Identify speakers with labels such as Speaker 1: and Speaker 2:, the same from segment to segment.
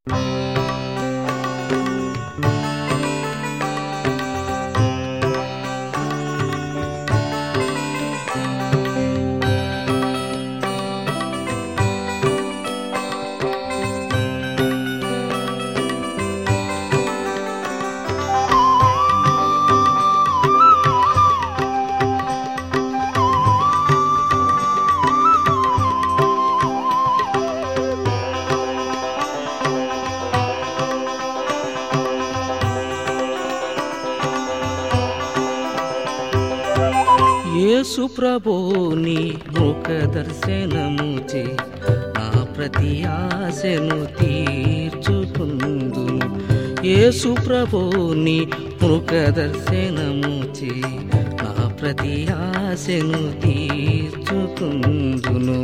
Speaker 1: యేసు ప్రభుని ముఖ దర్శనము చే నా ప్రతి ఆశను తీర్చుకుందును యేసు ప్రభుని ముఖ దర్శనము చే నా ప్రతి ఆశను తీర్చుకుందును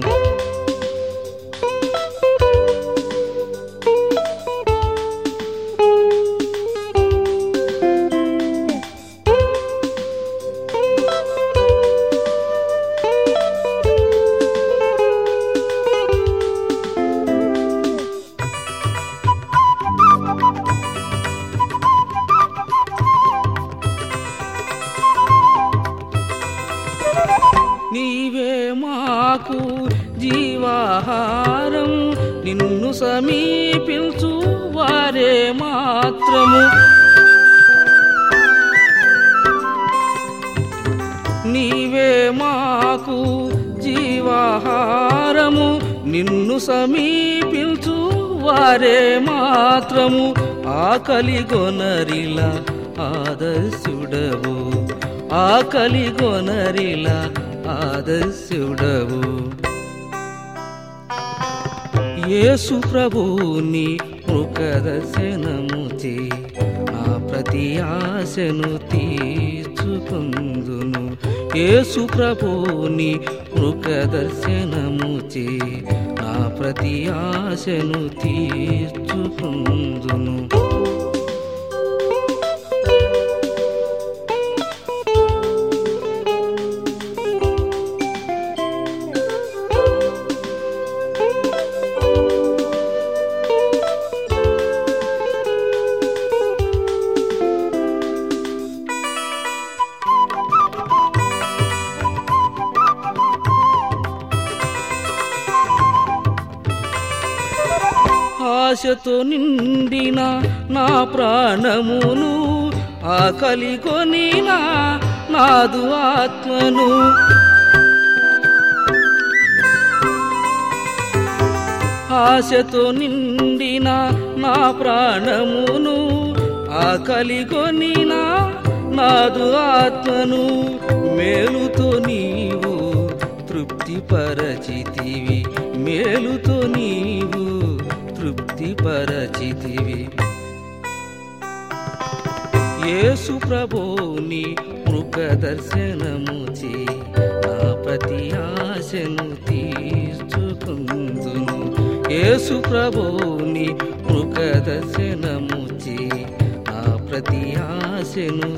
Speaker 1: నీవే మాకు జీవాహారం నిన్ను సమీపించు వారే మాత్రము నీవే మాకు జీవాహారము నిన్ను సమీపించు వారే మాత్రము ఆకలి గొనరిల ఆదర్శుడవు ఆకలి గొనరిల ఆదర్శుడవు యేసు ప్రభుని ముఖ దర్శనము చే నా ప్రతి ఆశను తీర్చుకుందును యేసు ప్రభుని ముఖ దర్శనము చే నా ప్రతి ఆశను తీర్చుకుందును ఆశతో నిండిన నా ప్రాణమును ఆకలి కొనిన నాదు ఆత్మను ఆశతో నిండిన నా ప్రాణమును ఆకలి కొనిన నాదు ఆత్మను మేలుతో నీవు తృప్తిపరచితివి మేలుతో నీవు తృప్తిపరచితివి యేసు ప్రభుని మృక దర్శనము చే నా ప్రతి ఆశను తీర్చుకుందును యేసు ప్రభుని మృక దర్శనము చే నా ప్రతి ఆశను